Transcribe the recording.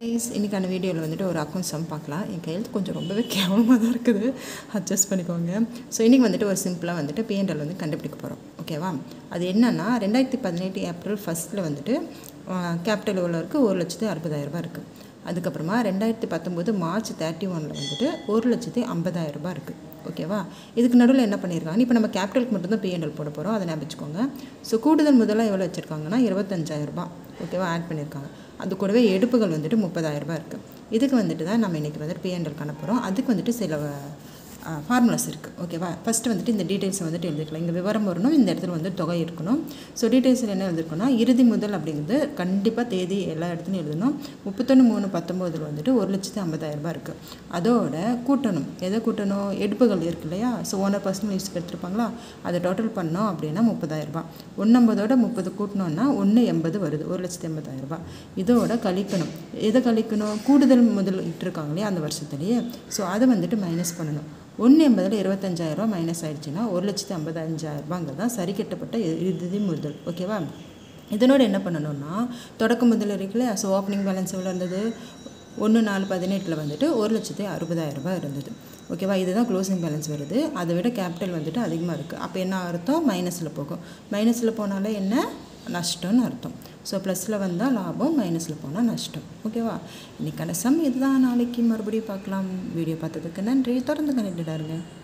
guys இன்றைக்கான வீடியோவில் வந்துட்டு ஒரு அக்கௌண்ட் சம் பார்க்கலாம் என் கையில் கொஞ்சம் ரொம்பவே கேவலமாக தான் இருக்குது அட்ஜஸ்ட் பண்ணிக்கோங்க ஸோ இன்றைக்கி வந்துட்டு ஒரு சிம்பிளாக வந்துட்டு பிஎன்எல் வந்து கண்டுபிடிக்க போகிறோம் ஓகேவா அது என்னன்னா ரெண்டாயிரத்தி பதினெட்டு ஏப்ரல் ஃபஸ்ட்டில் வந்துட்டு கேபிட்டல் எவ்வளோ இருக்குது ஒரு லட்சத்து அறுபதாயிரரூபா இருக்குது அதுக்கப்புறமா ரெண்டாயிரத்தி பத்தொம்போது மார்ச் தேர்ட்டி ஒனில் வந்துட்டு ஒரு லட்சத்து ஐம்பதாயிரரூபா இருக்குது ஓகேவா இதுக்கு நடுவில் என்ன பண்ணியிருக்காங்க இப்போ நம்ம கேபிட்டலுக்கு மட்டும்தான் பிஎன்எல் போட போகிறோம் அதை ஞாபகம் வச்சுக்கோங்க ஸோ கூடுதல் முதல்ல எவ்வளோ வச்சுருக்காங்கன்னா இருபத்தஞ்சாயிரரூபா ஓகேவா ஆட் பண்ணியிருக்காங்க அது கூடவே எடுப்புகள் வந்துட்டு முப்பதாயிரரூபா இருக்குது இதுக்கு வந்துட்டு தான் நம்ம இன்றைக்கி வந்துட்டு பிஎன்எல் பண்ண போகிறோம் அதுக்கு வந்துட்டு சில ஃபார்முலாஸ் இருக்குது ஓகேவா ஃபஸ்ட்டு வந்துட்டு இந்த டீட்டெயில்ஸை வந்துட்டு எழுதிக்கலாம் இங்கே விவரம் வரணும் இந்த இடத்துல வந்து தொகை இருக்கணும் ஸோ டீட்டெயில்ஸில் என்ன எழுதிருக்கோம்னா இறுதி முதல் அப்படிங்கிறது கண்டிப்பாக தேதி எல்லா இடத்துலையும் எழுதணும் முப்பத்தொன்று மூணு பத்தொம்போதில் வந்துட்டு ஒரு லட்சத்து ஐம்பதாயிரரூபா இருக்குது அதோட கூட்டணும் எதை கூட்டணும் எடுப்புகள் இருக்கு இல்லையா ஸோ ஓனர் பர்சனல் யூஸ்க்கு எடுத்துருப்பாங்களா அதை டோட்டல் பண்ணோம் அப்படின்னா முப்பதாயிரரூபா ஒன்றம்பதோட முப்பது கூட்டணும்னா ஒன்று எண்பது வருது ஒரு லட்சத்து எண்பதாயிரரூபா இதோட கழிக்கணும் எதை கழிக்கணும் கூடுதல் முதல் இட்டிருக்காங்க இல்லையா அந்த வருஷத்துலேயே ஸோ அதை வந்துட்டு மைனஸ் பண்ணணும் ஒன்று எண்பதில் இருபத்தஞ்சாயிரரூபா மைனஸ் ஆயிடுச்சுன்னா ஒரு லட்சத்து ஐம்பத்தஞ்சாயிரரூபாங்கிறது தான் சரி கட்டப்பட்ட இறுதி முதல் ஓகேவா இதனோட என்ன பண்ணணும்னா தொடக்க முதல் இருக்குல்ல ஸோ ஓப்பனிங் பேலன்ஸ் எவ்வளோ இருந்தது ஒன்று நாலு பதினெட்டில் வந்துட்டு ஒரு லட்சத்து அறுபதாயிரரூபா இருந்தது ஓகேவா இதுதான் க்ளோசிங் பேலன்ஸ் வருது அதை விட கேபிட்டல் வந்துட்டு அதிகமாக இருக்குது அப்போ என்ன அர்த்தம் மைனஸில் போகும் மைனஸில் போனாலே என்ன நஷ்டம்னு அர்த்தம் ஸோ ப்ளஸில் வந்தால் லாபம் மைனஸில் போனால் நஷ்டம் ஓகேவா இன்றைக்கான சம் இதுதான் நாளைக்கு மறுபடியும் பார்க்கலாம் வீடியோ பார்த்ததுக்கு நன்றி தொடர்ந்து கண்டிப்பாக இருங்க